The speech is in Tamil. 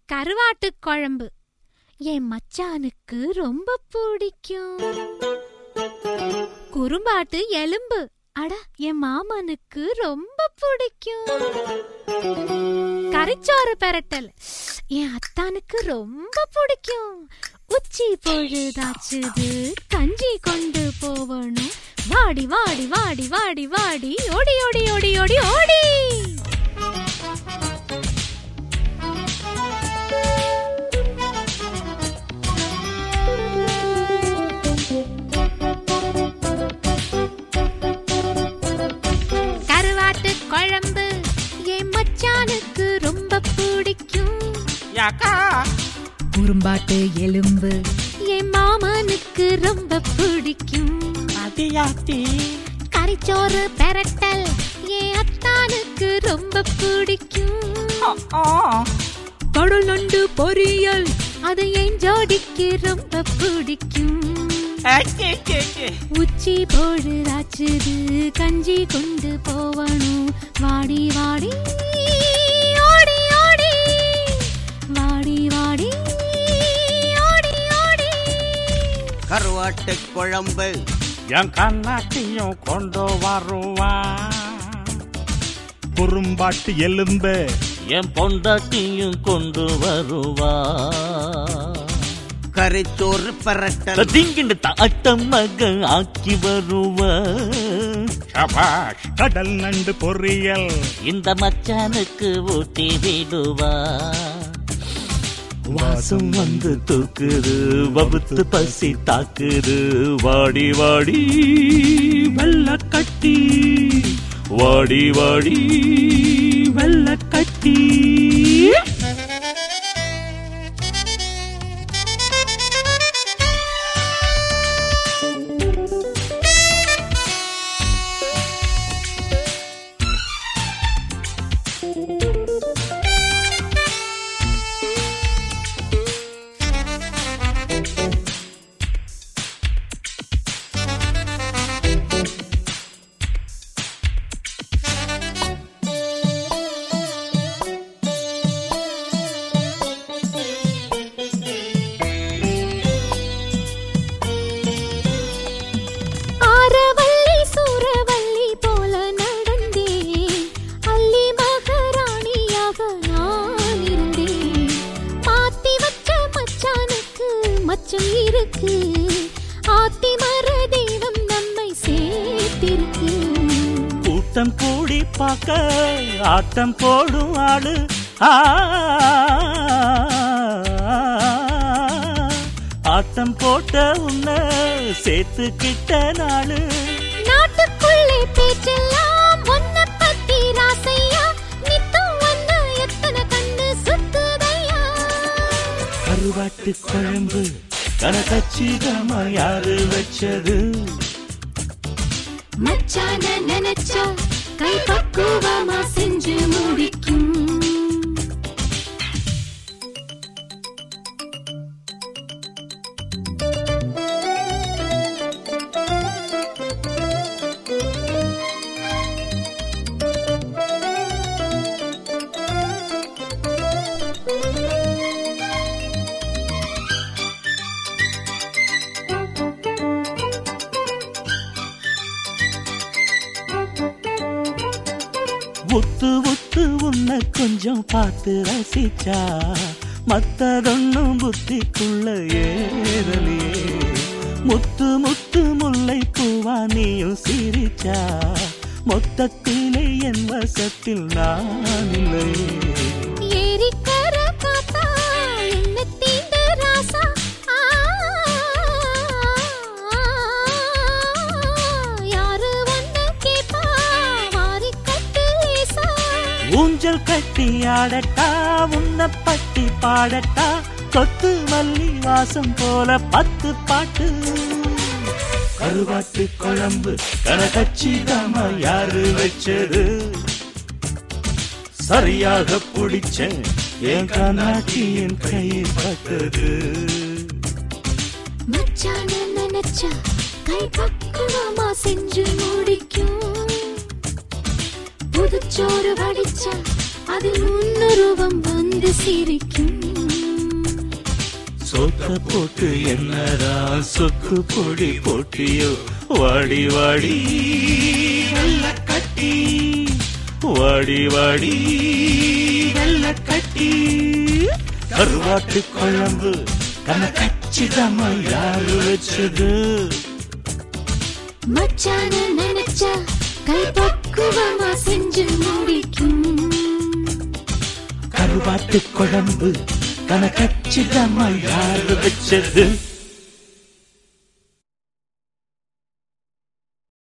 கருவாட்டு குழம்பு என் மச்சானுக்கு ரொம்ப பிடிக்கும் குறும்பாட்டு எலும்பு அட என் மாமனுக்கு ரொம்ப பிடிக்கும் கரிச்சோறு பெரட்டல் என் அத்தானுக்கு ரொம்ப பிடிக்கும் உச்சி பொழுதாச்சுது கஞ்சி கொண்டு போவணும் வாடி வாடி வாடி வாடி வாடி ஓடி ஓடி ஓடி ஓடி ஓடி கருவாட்டு குழம்பு என் மச்சானுக்கு ரொம்ப பிடிக்கும் யாக்கா குறும்பாட்டு எலும்பு என் மாமனுக்கு ரொம்ப பிடிக்கும் அடியாத்தி கரிச்சோறு பெரட்டல் என் அத்தானுக்கு ரொம்ப பிடிக்கும் கடல் நண்டு பொரியல் அது என் ஜோடிக்கு ரொம்ப பிடிக்கும் உச்சி பொழுதாச்சுது கஞ்சி கொண்டு போவணும் வாடி வாடி ஓடி ஓடி வாடி வாடி ஓடி ஓடி கருவாட்டு குழம்பு என் கண்ணாட்டியும் கொண்டு வருவா குறும்பாட்டு எலும்பு என் பொண்டாட்டியும் கொண்டு வருவா கரிச்சோறு பரட்டல் திங்கிண்டு தாட்டம் மக ஆக்கி வருவா சபாஷ் கடல் நண்டு பொரியல் இந்த மச்சானுக்கு ஊட்டி விடுவா வாசம் வந்து தூக்குது வகுத்து பசி தாக்குது வாடி வாடி வெள்ள கட்டி வாடி வாடி வெள்ள கட்டி ஆரவல்லி சூரவல்லி போல நடந்தேன் அள்ளி மகாராணியாக நான் இருந்தேன் மாத்தி வச்ச மச்சானுக்கு மச்சம் இருக்கு ஆத்தி மர தெய்வம் நம்மை சேர்த்திருக்கு கூட்டம் கூடி பார்க்க ஆட்டம் போடும் ஆளு ஆ, ஆட்டம் போட்ட உன்னை சேர்த்துக்கிட்ட நாளு நாட்டுக்குள்ளே பேச்செல்லாம் ஒன்ன பத்தி ராசையா நித்தம் ஒன்ன எத்தனை கண்டு சுத்துதையா கருவாட்டு குழம்பு கனகச்சிதமா யாரு வச்சது மச்சான நினைச்சா கை பக்குவமா செஞ்சு முடிக்கும் உத்து உத்து உன்னை கொஞ்சம் பார்த்து ரசிச்சா மத்ததொன்னும் புத்திக்குள்ள ஏறலையே முத்து முத்து முல்லை பூவா நீயும் சிரிச்சா மொத்தத்திலே என் வசத்தில் நான் இல்லை ஏரிக்கர காத்தா என்ன தீண்ட ராசா ஆ, யாரு ஒன்ன கேப்பா மாறி கட்டு லேசா ஊஞ்சல் கட்டி ஆடட்டா உன்னை பட்டி பாடட்டா கொத்து மல்லி வாசம் போல பத்து பாட்டு கருவாட்டு குழம்பு கனகச்சிதமா யாரு வச்சது சரியாக பிடிச்சேன் என் கண்ணாட்டியின் கையில் பட்டது மச்சான நினைச்சா கை பக்குவமா செஞ்சு முடிக்கும் புதுச்சோறு வடிச்சா அதில் முன்னுருவம் வந்து சிரிக்கும் சொத்த போட்டு என்னடா சொக்கு பொடி போட்டியோ வாடி வாடி வெள்ள கட்டி வாடி வாடி வெள்ள கட்டி கருவாட்டு குழம்பு கணக்கச்சிதமா யாரு வச்சது மச்சான நினைச்சா கை பக்குவமா செஞ்சு முடிக்கும் கருவாட்டு குழம்பு கணக்கச்சிதமா யாரு வச்சது